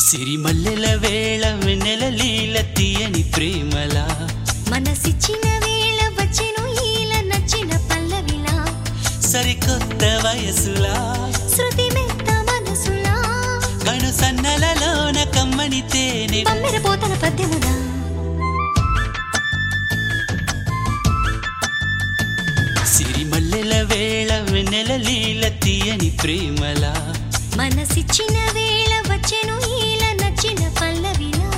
సిరిమల్లెల వేళ వెన్నెల లీల తీయని ప్రేమలా మనసిచ్చిన వేళ వచ్చెను ఈల నచ్చిన పల్లవిలా సరికొత్త వయసులా శృతి మెత్త మనసులా కను సన్నలలోన కమ్మని తేనె పమ్మెర పోతన పద్యములా సిరిమల్లెల వేళ వెన్నెల లీల తీయని ప్రేమలా మనసిచ్చిన వేళ వచ్చెను ఈల నచ్చిన పల్లవిలా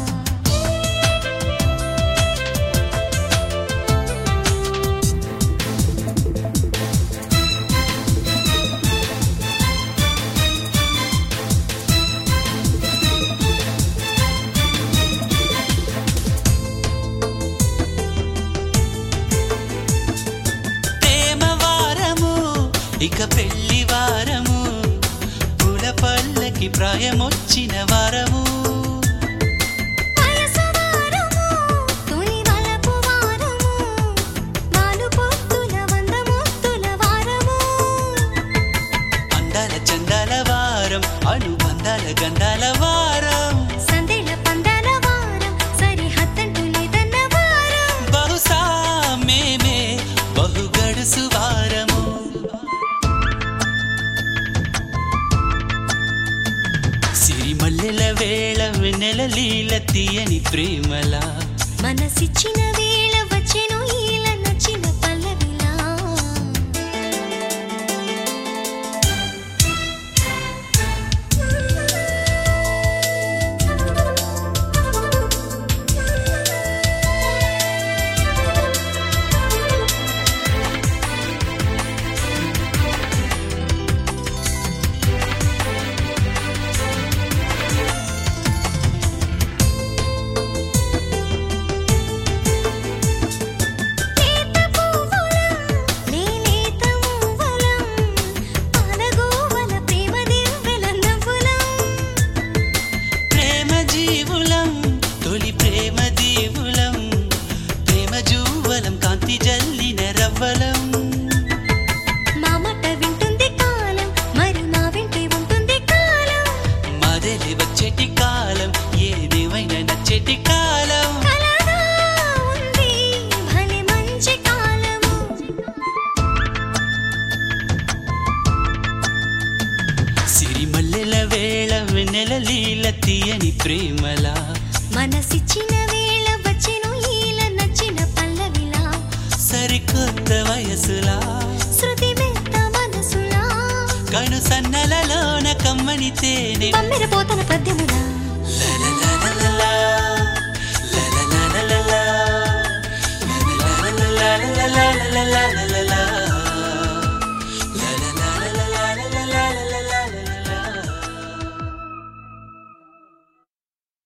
ప్రేమ వారము ఇక పెళ్లి వారము పూల పల్లకి ప్రాయమొచ్చిన వారము వయసు వారము, తొలి వలపు వారము, వాలు పొత్తుల వంద ముత్తుల వారము. అందాల చందాల వారం అనుబంధాల గంధాల వారం సందెల పందాల వారం, సరిహద్దంటూ లేదన్న వారం. బహుశా మేమే బహు గడుసు వారము సిరిమల్లెల వేళ వెన్నెల లీల తీయని ప్రేమలా మనసిచ్చిన వేళ వచ్చెను ఈల నచ్చిన పల్లవిలా లేత పువ్వులం, నీలేత మువ్వలం, పాలగోవల ప్రేమ దివ్వెల నవ్వులం. ప్రేమ జీవులం తొలి ప్రేమ దీవులం ప్రేమ జూవలం కాంతి జల్లిన రవ్వలం మామట వింటుంది కాలం మరి నా వెంటే ఉంటుంది కాలం మదలి వచ్చేటి కాలం ఏదేమైనా నచ్చేటి కాలం కలగా ఉంది భలే మంచి కాలము సిరిమల్లెల వేళ వెన్నెల లీల తీయని ప్రేమలా మనసిచ్చిన వేళ వచ్చెను ఈల నచ్చిన పల్లవిలా సరికొత్త వయసులా శృతి మెత్త మనసులా కను సన్నలలోన కమ్మని తేనె పమ్మెర పోతన పద్యములా లలలలలా.